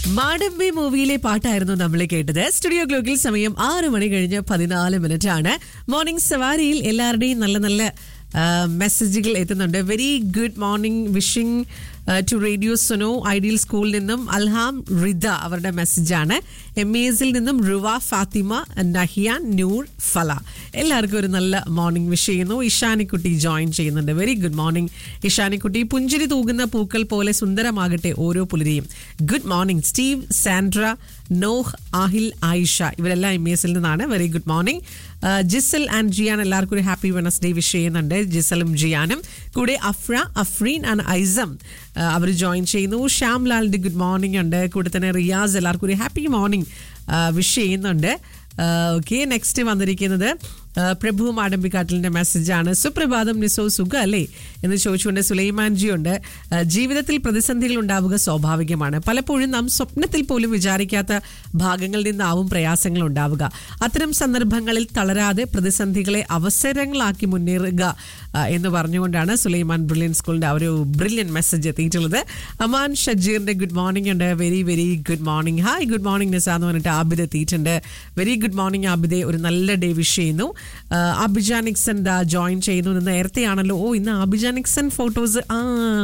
മാടമ്പി മൂവിയിലെ പാട്ടായിരുന്നു നമ്മൾ കേട്ടത് സ്റ്റുഡിയോ ഗ്ലോക്കിൽ സമയം ആറ് മണി കഴിഞ്ഞ് പതിനാല് മിനിറ്റ് ആണ് മോർണിംഗ് സവാരിയിൽ എല്ലാവരുടെയും നല്ല നല്ല മെസ്സേജുകൾ എത്തുന്നുണ്ട് very good morning wishing to radio Suno ideal സ്കൂളിൽ നിന്നും അൽഹാം റിദ അവരുടെ മെസ്സേജാണ് എം എ എസിൽ നിന്നും റുവ ഫാത്തിമ നഹിയാൻ നൂർ ഫല എല്ലാവർക്കും ഒരു നല്ല മോർണിംഗ് വിഷ് ചെയ്യുന്നു ഇഷാനിക്കുട്ടി ജോയിൻ ചെയ്യുന്നുണ്ട് വെരി ഗുഡ് മോർണിംഗ് ഇഷാനിക്കുട്ടി പുഞ്ചിരി തൂകുന്ന പൂക്കൾ പോലെ സുന്ദരമാകട്ടെ ഓരോ പുലരിയും good morning Steve Sandra Noah Aahil Ayisha M എം എസിൽ നിന്നാണ് very good morning Jisal and Jiyan എല്ലാവർക്കും ഒരു ഹാപ്പി വെനസ്ഡേ വിഷ് ചെയ്യുന്നുണ്ട് ജിസലും ജിയാനും കൂടെ അഫ്ര അഫ്രീൻ ആൻഡ് ഐസം അവർ ജോയിൻ ചെയ്യുന്നു ശ്യാംലാലിന്റെ ഗുഡ് മോർണിംഗ് ഉണ്ട് കൂടെ തന്നെ റിയാസ് എല്ലാവർക്കും ഒരു ഹാപ്പി മോർണിംഗ് വിഷ് ചെയ്യുന്നുണ്ട് ഓക്കെ നെക്സ്റ്റ് വന്നിരിക്കുന്നത് ആ, പ്രഭു മാടമ്പിക്കാട്ടിലിന്റെ മെസ്സേജാണ് സുപ്രഭാതം നിസോ സുഖ അല്ലേ എന്ന് ചോദിച്ചുകൊണ്ട് സുലൈമാൻജി ഉണ്ട് ആ, ജീവിതത്തിൽ പ്രതിസന്ധികൾ ഉണ്ടാവുക സ്വാഭാവികമാണ് പലപ്പോഴും നാം സ്വപ്നത്തിൽ പോലും വിചാരിക്കാത്ത ഭാഗങ്ങളിൽ നിന്നാവും പ്രയാസങ്ങൾ ഉണ്ടാവുക അത്തരം സന്ദർഭങ്ങളിൽ തളരാതെ പ്രതിസന്ധികളെ അവസരങ്ങളാക്കി മുന്നേറുക ആ, എന്ന് പറഞ്ഞുകൊണ്ടാണ് സുലൈമാൻ ബ്രില്യൻ സ്കൂളിന്റെ ആ ഒരു ബ്രില്യൻ മെസ്സേജ് എത്തിയിട്ടുള്ളത് അമാൻ ഷജീറിന്റെ ഗുഡ് മോർണിംഗ് ഉണ്ട് very very good morning hi good morning Nisa എന്ന് പറഞ്ഞിട്ട് ആബിദ് എത്തിയിട്ടുണ്ട് വെരി ഗുഡ് മോർണിംഗ് ആബിദെ ഒരു നല്ല ഡേ വിഷ് ചെയ്യുന്നു ആ, അബിജ നിക്സൺ ദാ ജോയിൻ ചെയ്യുന്നു ഇന്ന് നേരത്തെയാണല്ലോ ഓ ഇന്ന് അബിജ നിക്സൺ ഫോട്ടോസ് ആ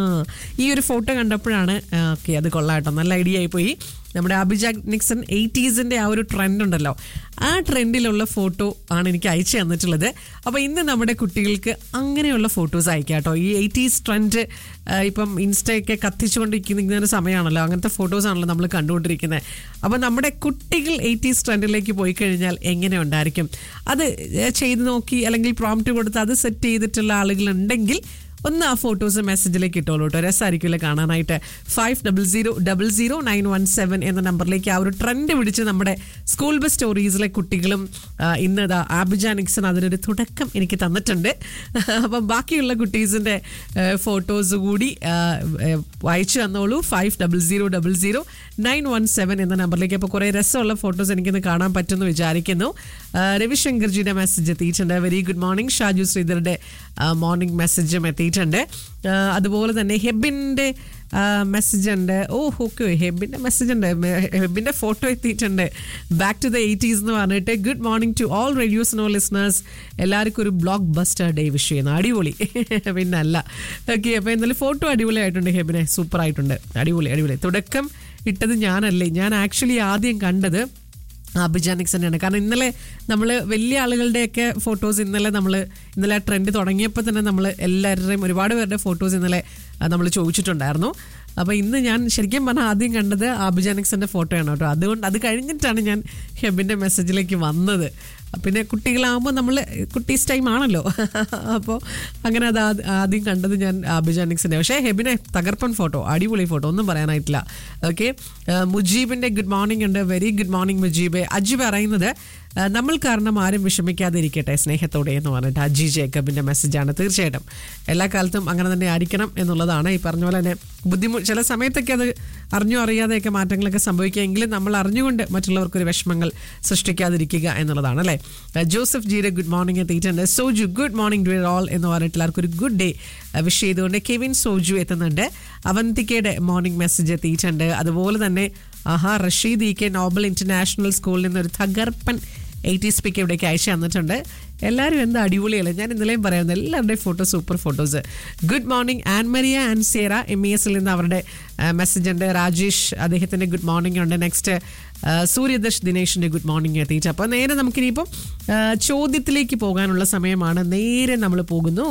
ഈ ഒരു ഫോട്ടോ കണ്ടപ്പോഴാണ് ഓക്കെ അത് കൊള്ളാട്ടോ നല്ല ഐഡിയ ആയി പോയി നമ്മുടെ അഭിജ നിക്സൺ എയ്റ്റീസിന്റെ ആ ഒരു ട്രെൻഡ് ഉണ്ടല്ലോ ആ ട്രെൻഡിലുള്ള ഫോട്ടോ ആണ് എനിക്ക് അയച്ചു തന്നിട്ടുള്ളത് അപ്പോൾ ഇന്ന് നമ്മുടെ കുട്ടികൾക്ക് അങ്ങനെയുള്ള ഫോട്ടോസ് അയക്കാം കേട്ടോ ഈ എയ്റ്റീസ് ട്രെൻഡ് ഇപ്പം ഇൻസ്റ്റയൊക്കെ കത്തിച്ചുകൊണ്ടിരിക്കുന്ന ഒരു സമയമാണല്ലോ അങ്ങനത്തെ ഫോട്ടോസ് ആണല്ലോ നമ്മൾ കണ്ടുകൊണ്ടിരിക്കുന്നത് അപ്പോൾ നമ്മുടെ കുട്ടികൾ എയ്റ്റീസ് ട്രെൻഡിലേക്ക് പോയി കഴിഞ്ഞാൽ എങ്ങനെ ഉണ്ടായിരിക്കും അത് ചെയ്ത് നോക്കി അല്ലെങ്കിൽ പ്രോംപ്റ്റ് കൊടുത്ത് അത് സെറ്റ് ചെയ്തിട്ടുള്ള ആളുകളുണ്ടെങ്കിൽ ഒന്ന് ആ ഫോട്ടോസ് മെസ്സേജിലേക്ക് ഇട്ടോളൂ കേട്ടോ രസമായിരിക്കുമല്ലോ കാണാനായിട്ട് five double zero double zero nine one seven എന്ന നമ്പറിലേക്ക് ആ ഒരു ട്രെൻഡ് പിടിച്ച് നമ്മുടെ സ്കൂൾ ബസ് സ്റ്റോറീസിലെ കുട്ടികളും ആ, ഇന്ന് ഇതാ ആബിജ നിക്സൺ അതിനൊരു തുടക്കം എനിക്ക് തന്നിട്ടുണ്ട് അപ്പം ബാക്കിയുള്ള കുട്ടീസിൻ്റെ ഫോട്ടോസ് കൂടി ആ, ഏ, അയച്ചു തന്നോളൂ five double zero double zero nine one seven എന്ന നമ്പറിലേക്ക് അപ്പോൾ കുറേ രസമുള്ള ഫോട്ടോസ് എനിക്കിന്ന് കാണാൻ പറ്റുമെന്ന് വിചാരിക്കുന്നു ആ, രവിശങ്കർജിയുടെ മെസ്സേജ് എത്തിയിട്ടുണ്ട് വെരി ഗുഡ് മോർണിംഗ് ഷാജു ശ്രീധറുടെ മോർണിംഗ് മെസ്സേജും എത്തിയിട്ടുണ്ട് ആ, അതുപോലെ തന്നെ ഹെബിൻ്റെ മെസ്സേജ് ഉണ്ട് ഓ ഓക്കെ ഹെബിൻ്റെ മെസ്സേജ് ഉണ്ട് ഹെബിൻ്റെ ഫോട്ടോ എത്തിയിട്ടുണ്ട് ബാക്ക് ടു ദ എയ്റ്റീസ് എന്ന് പറഞ്ഞിട്ട് good morning to all radios no listeners എല്ലാവർക്കും ഒരു ബ്ലോക്ക് ബസ്റ്റർ ഡേ വിഷ് ചെയ്യുന്നു അടിപൊളി പിന്നെ അല്ല ഓക്കെ അപ്പോൾ എന്തായാലും ഫോട്ടോ അടിപൊളിയായിട്ടുണ്ട് ഹെബിനെ സൂപ്പർ ആയിട്ടുണ്ട് അടിപൊളി അടിപൊളി തുടക്കം ഇട്ടത് ഞാനല്ലേ ഞാൻ ആക്ച്വലി ആദ്യം കണ്ടത് അഭിജാനിക്സ് തന്നെയാണ് കാരണം ഇന്നലെ നമ്മൾ വലിയ ആളുകളുടെയൊക്കെ ഫോട്ടോസ് ഇന്നലെ നമ്മൾ ഇന്നലെ ട്രെൻഡ് തുടങ്ങിയപ്പോൾ തന്നെ നമ്മൾ എല്ലാവരുടെയും ഒരുപാട് പേരുടെ ഫോട്ടോസ് ഇന്നലെ നമ്മൾ ചോദിച്ചിട്ടുണ്ടായിരുന്നു അപ്പോൾ ഇന്ന് ഞാൻ ശരിക്കും പറഞ്ഞാൽ ആദ്യം കണ്ടത് അഭിജാനിക്സിൻ്റെ ഫോട്ടോയാണ് കേട്ടോ അതുകൊണ്ട് അത് കഴിഞ്ഞിട്ടാണ് ഞാൻ ഹെബിൻ്റെ മെസ്സേജിലേക്ക് വന്നത് പിന്നെ കുട്ടികളാകുമ്പോൾ നമ്മൾ കുട്ടീസ് ടൈം ആണല്ലോ അപ്പോൾ അങ്ങനെ അത് ആദ്യ- ആദ്യം കണ്ടത് ഞാൻ അഭിജാനിക്സിൻ്റെ പക്ഷേ ഹെബിനെ തകർപ്പൻ ഫോട്ടോ അടിപൊളി ഫോട്ടോ ഒന്നും പറയാനായിട്ടില്ല ഓക്കെ മുജീബിൻ്റെ ഗുഡ് മോർണിംഗ് ഉണ്ട് very good morning Mujeeb Aji പറയുന്നത് ആ, നമ്മൾ കാരണം ആരും വിഷമിക്കാതിരിക്കട്ടെ സ്നേഹത്തോടെ എന്ന് പറഞ്ഞിട്ട് അജി ജേക്കബിൻ്റെ മെസ്സേജാണ് തീർച്ചയായിട്ടും എല്ലാ കാലത്തും അങ്ങനെ തന്നെ ആയിരിക്കണം എന്നുള്ളതാണ് ഈ പറഞ്ഞ പോലെ തന്നെ ബുദ്ധിമുട്ട് ചില സമയത്തൊക്കെ അത് അറിഞ്ഞോ അറിയാതെയൊക്കെ മാറ്റങ്ങളൊക്കെ സംഭവിക്കുമെങ്കിലും നമ്മൾ അറിഞ്ഞുകൊണ്ട് മറ്റുള്ളവർക്കൊരു വിഷമങ്ങൾ സൃഷ്ടിക്കാതിരിക്കുക എന്നുള്ളതാണ് അല്ലേ ആ, ജോസഫ് ജിയുടെ ഗുഡ് മോർണിംഗ് എത്തിയിട്ടുണ്ട് Soju good morning to all എന്ന് പറഞ്ഞിട്ട് എല്ലാവർക്കും ഒരു ഗുഡ് ഡേ വിഷ് ചെയ്തുകൊണ്ട് കെവിൻ സോജു എത്തുന്നുണ്ട് അവന്തിക്കയുടെ മോർണിംഗ് മെസ്സേജ് എത്തിയിട്ടുണ്ട് അതുപോലെ തന്നെ ആഹാ Rasheed E K Nobel international സ്കൂളിൽ നിന്ന് ഒരു തകർപ്പൻ എയ്റ്റി സ്പിക്ക് ഇവിടേക്ക് അയച്ചു തന്നിട്ടുണ്ട് എല്ലാവരും എന്താ അടിപൊളിയല്ലേ ഞാൻ ഇന്നലെയും പറയുന്നത് എല്ലാവരുടെയും photo super photos good morning Ann Maria and Ciara M E എസിൽ നിന്ന് അവരുടെ മെസ്സേജ് ഉണ്ട് രാജേഷ് അദ്ദേഹത്തിൻ്റെ ഗുഡ് മോർണിംഗ് ഉണ്ട് നെക്സ്റ്റ് സൂര്യദർശ് ദിനേഷിൻ്റെ ഗുഡ് മോർണിംഗ് എത്തിയിട്ട് അപ്പോൾ നേരെ നമുക്കിനിയിപ്പം ആ, ചോദ്യത്തിലേക്ക് പോകാനുള്ള സമയമാണ് നേരെ നമ്മൾ പോകുന്നു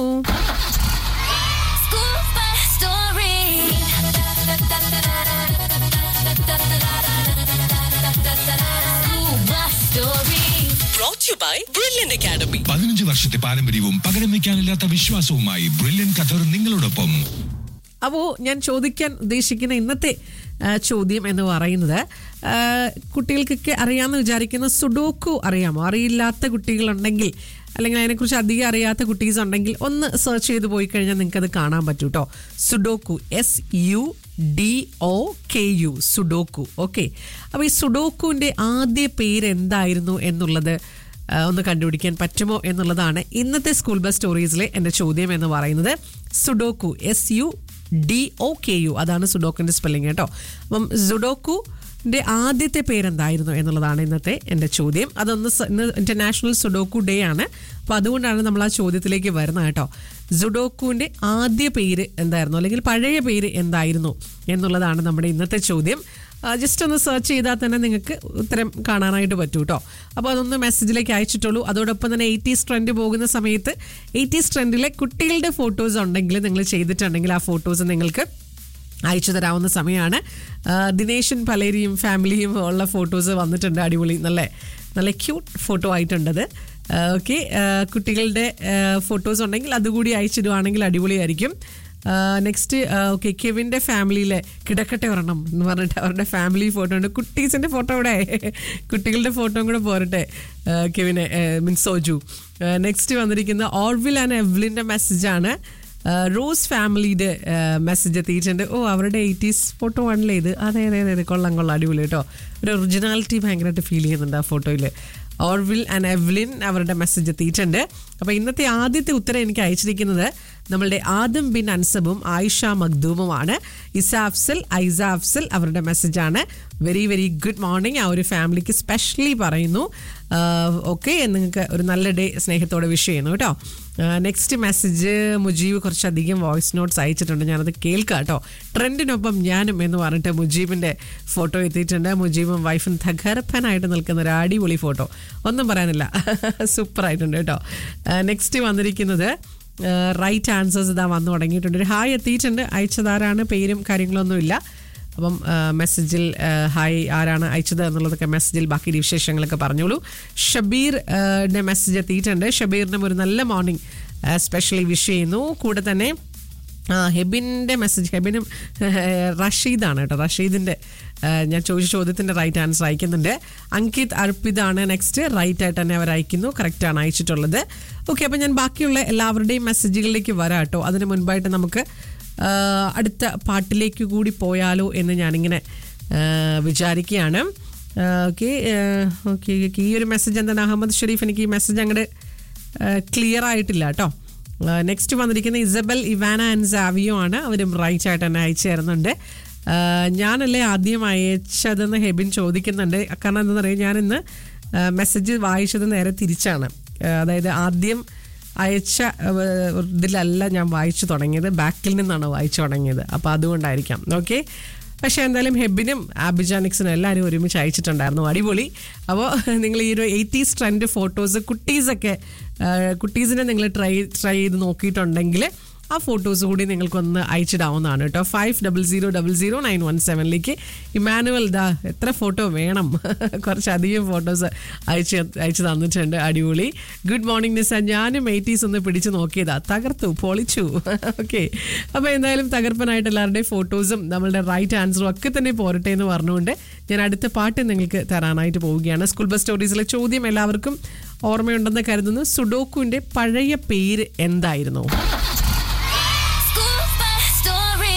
School bus story. School bus story. brought to you by Brilliant Academy. പതിനഞ്ച് വർഷത്തെ പാരമ്പര്യവും പകരം വയ്ക്കാനില്ലാത്ത വിശ്വാസവുമായി ബ്രില്യൻ ഖത്തർ നിങ്ങളോടൊപ്പം അപ്പോൾ ഞാൻ ചോദിക്കാൻ ഉദ്ദേശിക്കുന്ന ഇന്നത്തെ ആ, ചോദ്യം എന്ന് പറയുന്നത് ആ, കുട്ടികൾക്കൊക്കെ അറിയാമെന്ന് വിചാരിക്കുന്ന സുഡോക്കു അറിയാമോ അറിയില്ലാത്ത കുട്ടികളുണ്ടെങ്കിൽ അല്ലെങ്കിൽ അതിനെക്കുറിച്ച് അധികം അറിയാത്ത കുട്ടീസ് ഉണ്ടെങ്കിൽ ഒന്ന് സെർച്ച് ചെയ്ത് പോയി കഴിഞ്ഞാൽ നിങ്ങൾക്ക് അത് കാണാൻ പറ്റൂ കേട്ടോ sudoku S U D O K U sudoku okay അപ്പോൾ ഈ സുഡോക്കുവിൻ്റെ ആദ്യ പേര് എന്തായിരുന്നു എന്നുള്ളത് ആ, ഒന്ന് കണ്ടുപിടിക്കാൻ പറ്റുമോ എന്നുള്ളതാണ് ഇന്നത്തെ സ്കൂൾ ബസ് സ്റ്റോറീസിലെ എൻ്റെ ചോദ്യം എന്ന് പറയുന്നത് sudoku S U D O K U അതാണ് സുഡോക്കിന്റെ സ്പെല്ലിംഗ് കേട്ടോ അപ്പം സുഡോക്കുന്റെ ആദ്യത്തെ പേരെന്തായിരുന്നു എന്നുള്ളതാണ് ഇന്നത്തെ എൻ്റെ ചോദ്യം അതൊന്ന് സ- ഇന്ന് ഇന്റർനാഷണൽ സുഡോക്കു ഡേ ആണ് അപ്പോൾ അതുകൊണ്ടാണ് നമ്മൾ ആ ചോദ്യത്തിലേക്ക് വരുന്നത് കേട്ടോ സുഡോക്കുവിന്റെ ആദ്യ പേര് എന്തായിരുന്നു അല്ലെങ്കിൽ പഴയ പേര് എന്തായിരുന്നു എന്നുള്ളതാണ് നമ്മുടെ ഇന്നത്തെ ചോദ്യം ജസ്റ്റ് ഒന്ന് സെർച്ച് ചെയ്താൽ തന്നെ നിങ്ങൾക്ക് ഉത്തരം കാണാനായിട്ട് പറ്റൂ കേട്ടോ അപ്പോൾ അതൊന്ന് മെസ്സേജിലേക്ക് അയച്ചിട്ടുള്ളൂ അതോടൊപ്പം തന്നെ എയ്റ്റീസ് ട്രെൻഡ് പോകുന്ന സമയത്ത് എയ്റ്റീസ് ട്രെൻഡിലെ കുട്ടികളുടെ ഫോട്ടോസ് ഉണ്ടെങ്കിൽ നിങ്ങൾ ചെയ്തിട്ടുണ്ടെങ്കിൽ ആ ഫോട്ടോസ് നിങ്ങൾക്ക് അയച്ചു തരാവുന്ന സമയമാണ് ആ, ദിനേശൻ പലേരിയും ഫാമിലിയും ഉള്ള ഫോട്ടോസ് വന്നിട്ടുണ്ട് അടിപൊളി നല്ല നല്ല ക്യൂട്ട് ഫോട്ടോ ആയിട്ടുണ്ടത് ഓക്കെ കുട്ടികളുടെ ഫോട്ടോസ് ഉണ്ടെങ്കിൽ അതുകൂടി അയച്ചിടുവാണെങ്കിൽ അടിപൊളിയായിരിക്കും നെക്സ്റ്റ് ഓക്കെ കെവിൻ്റെ ഫാമിലിയിലെ കിടക്കട്ടെ ഒരെണ്ണം എന്ന് പറഞ്ഞിട്ട് അവരുടെ ഫാമിലി ഫോട്ടോ ഉണ്ട് കുട്ടീസിൻ്റെ ഫോട്ടോ ഇവിടെ കുട്ടികളുടെ ഫോട്ടോയും കൂടെ പോരട്ടെ ആ, കെവിനെ മീൻസ് സോജു നെക്സ്റ്റ് വന്നിരിക്കുന്ന ഓർവിൽ ആൻഡ് എവ്ലിൻ്റെ മെസ്സേജാണ് റോസ് ഫാമിലിയുടെ മെസ്സേജ് എത്തിയിട്ടുണ്ട് ഓ അവരുടെ എയ്റ്റീസ് ഫോട്ടോ ആണല്ലേ ഇത് അതെ അതെ അതെ അതെ കൊള്ളാം കൊള്ളാം അടിപൊളി കേട്ടോ ഒരു ഒറിജിനാലിറ്റി ഭയങ്കരമായിട്ട് ഫീൽ ചെയ്യുന്നുണ്ട് ആ ഫോട്ടോയിൽ ഓർവിൽ ആൻഡ് എവ്ലിൻ അവരുടെ മെസ്സേജ് എത്തിയിട്ടുണ്ട് അപ്പോൾ ഇന്നത്തെ ആദ്യത്തെ ഉത്തരം എനിക്ക് അയച്ചിരിക്കുന്നത് നമ്മളുടെ ആദം ബിൻ അൻസബും ആയിഷ മഖ്ദൂമുമാണ് ഇസ അഫ്സൽ ഐസ അഫ്സൽ അവരുടെ മെസ്സേജാണ് വെരി വെരി ഗുഡ് മോർണിംഗ് ആ ഒരു ഫാമിലിക്ക് സ്പെഷ്യലി പറയുന്നു ഓക്കെ നിങ്ങൾക്ക് ഒരു നല്ല ഡേ സ്നേഹത്തോടെ വിഷ് ചെയ്യുന്നു കേട്ടോ നെക്സ്റ്റ് മെസ്സേജ് മുജീബ് കുറച്ചധികം വോയിസ് നോട്ട്സ് അയച്ചിട്ടുണ്ട് ഞാനത് കേൾക്കാം കേട്ടോ ട്രെൻഡിനൊപ്പം ഞാനും എന്ന് പറഞ്ഞിട്ട് മുജീബിൻ്റെ ഫോട്ടോ എത്തിയിട്ടുണ്ട് മുജീബും വൈഫും തകർപ്പനായിട്ട് നിൽക്കുന്ന ഒരു അടിപൊളി ഫോട്ടോ ഒന്നും പറയാനില്ല സൂപ്പർ ആയിട്ടുണ്ട് കേട്ടോ നെക്സ്റ്റ് വന്നിരിക്കുന്നത് റൈറ്റ് ആൻസേഴ്സ് ഇതാ വന്നു തുടങ്ങിയിട്ടുണ്ട് ഒരു ഹായ് എത്തിയിട്ടുണ്ട് അയച്ചതാരാണ് പേരും കാര്യങ്ങളൊന്നുമില്ല അപ്പം മെസ്സേജിൽ ഹായ് ആരാണ് അയച്ചത് എന്നുള്ളതൊക്കെ മെസ്സേജിൽ ബാക്കി വിശേഷങ്ങളൊക്കെ പറഞ്ഞോളൂ ഷബീർ ന്റെ മെസ്സേജ് എത്തിയിട്ടുണ്ട് ഷബീറിനും ഒരു നല്ല മോർണിംഗ് സ്പെഷ്യലി വിഷ് ചെയ്യുന്നു കൂടെ തന്നെ ആ ഹെബിൻ്റെ മെസ്സേജ് ഹെബിനും റഷീദാണ് കേട്ടോ റഷീദിൻ്റെ ഞാൻ ചോദിച്ച ചോദ്യത്തിൻ്റെ റൈറ്റ് ആൻസർ അയക്കുന്നുണ്ട് അങ്കിത് അർപ്പിതാണ് നെക്സ്റ്റ് റൈറ്റ് ആയിട്ട് തന്നെ അവർ അയക്കുന്നു കറക്റ്റാണ് അയച്ചിട്ടുള്ളത് ഓക്കെ അപ്പോൾ ഞാൻ ബാക്കിയുള്ള എല്ലാവരുടെയും മെസ്സേജുകളിലേക്ക് വരാം കേട്ടോ അതിന് മുൻപായിട്ട് നമുക്ക് ആ, അടുത്ത പാട്ടിലേക്ക് കൂടി പോയാലോ എന്ന് ഞാനിങ്ങനെ ആ, വിചാരിക്കുകയാണ് ഓക്കെ ഓക്കെ ഈ ഒരു മെസ്സേജ് എന്താണ് അഹമ്മദ് ഷെരീഫ് എനിക്ക് ഈ മെസ്സേജ് അങ്ങോട്ട് ക്ലിയർ ആയിട്ടില്ല കേട്ടോ നെക്സ്റ്റ് വന്നിരിക്കുന്ന ഇസബൽ ഇവാന ആൻഡ് സാവിയോ ആണ് അവരും റൈറ്റ് ആയിട്ട് തന്നെ അയച്ചു തരുന്നുണ്ട് ആ, ഞാനല്ലേ ആദ്യം അയച്ചതെന്ന് ഹെബിൻ ചോദിക്കുന്നുണ്ട് കാരണം എന്താണെന്ന് അറിയാം ഞാനിന്ന് മെസ്സേജ് വായിച്ചത് നേരെ തിരിച്ചാണ് ആ, അതായത് ആദ്യം അയച്ച ഏഹ്, ഇതിലല്ല ഞാൻ വായിച്ചു തുടങ്ങിയത് ബാക്കിൽ നിന്നാണ് വായിച്ചു തുടങ്ങിയത് അപ്പോൾ അതുകൊണ്ടായിരിക്കാം ഓക്കെ പക്ഷേ എന്തായാലും ഹെബിനും ആബിജാനിക്സിനും എല്ലാവരും ഒരുമിച്ച് അയച്ചിട്ടുണ്ടായിരുന്നു അടിപൊളി അപ്പോൾ നിങ്ങൾ ഈ ഒരു എയ്റ്റീസ് ട്രെൻഡ് ഫോട്ടോസ് കുട്ടീസൊക്കെ കുട്ടീസിനെ നിങ്ങൾ ട്രൈ ട്രൈ ചെയ്ത് നോക്കിയിട്ടുണ്ടെങ്കിൽ ആ ഫോട്ടോസ് കൂടി നിങ്ങൾക്കൊന്ന് അയച്ചിടാവുന്നതാണ് കേട്ടോ five double zero double zero nine one സെവനിലേക്ക് ഇമാനുവൽ ദാ എത്ര ഫോട്ടോ വേണം കുറച്ചധികം ഫോട്ടോസ് അയച്ച് അയച്ചു തന്നിട്ടുണ്ട് അടിപൊളി ഗുഡ് മോർണിംഗ് നിസ ഞാനും എയ്റ്റീസ് ഒന്ന് പിടിച്ചു നോക്കിയതാ തകർത്തു പൊളിച്ചു ഓക്കെ അപ്പോൾ എന്തായാലും തകർപ്പനായിട്ട് എല്ലാവരുടെയും ഫോട്ടോസും നമ്മളുടെ റൈറ്റ് ആൻസറും ഒക്കെ തന്നെ പോരട്ടെ എന്ന് പറഞ്ഞുകൊണ്ട് ഞാൻ അടുത്ത പാട്ട് നിങ്ങൾക്ക് തരാനായിട്ട് പോവുകയാണ് സ്കൂൾ ബസ് സ്റ്റോറീസിലെ ചോദ്യം എല്ലാവർക്കും ഓർമ്മയുണ്ടെന്ന് കരുതുന്നു സുഡോക്കുവിൻ്റെ പഴയ പേര് എന്തായിരുന്നു School bus story.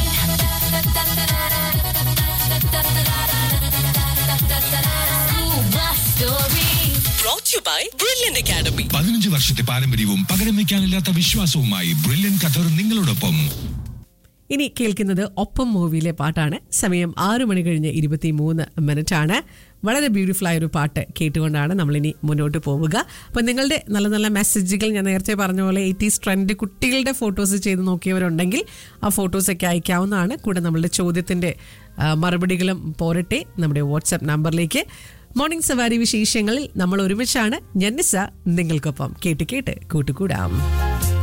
School bus story. brought to you by Brilliant Academy. പതിനഞ്ച് വർഷത്തെ പാരമ്പര്യവും പകരം വെക്കാനില്ലാത്ത വിശ്വാസവുമായി ബ്രില്യൻ ഖത്തർ നിങ്ങളോടൊപ്പം ഇനി കേൾക്കുന്നത് ഒപ്പം മൂവിയിലെ പാട്ടാണ് സമയം ആറ് മണി കഴിഞ്ഞ് ഇരുപത്തി മൂന്ന് മിനിറ്റ് ആണ് വളരെ ബ്യൂട്ടിഫുൾ ആയ ഒരു പാട്ട് കേട്ടുകൊണ്ടാണ് നമ്മളിനി മുന്നോട്ട് പോവുക അപ്പം നിങ്ങളുടെ നല്ല നല്ല മെസ്സേജുകൾ ഞാൻ നേരത്തെ പറഞ്ഞ പോലെ എയ്റ്റീസ് ട്രെൻഡ് കുട്ടികളുടെ ഫോട്ടോസ് ചെയ്ത് നോക്കിയവരുണ്ടെങ്കിൽ ആ ഫോട്ടോസൊക്കെ അയക്കാവുന്നതാണ് കൂടെ നമ്മളുടെ ചോദ്യത്തിൻ്റെ ആ, മറുപടികളും പോരട്ടെ നമ്മുടെ വാട്സാപ്പ് നമ്പറിലേക്ക് മോർണിംഗ് സവാരി വിശേഷങ്ങളിൽ നമ്മൾ ഒരുമിച്ചാണ് ജന്നിസ നിങ്ങൾക്കൊപ്പം കേട്ട് കേട്ട് കൂട്ടുകൂടാം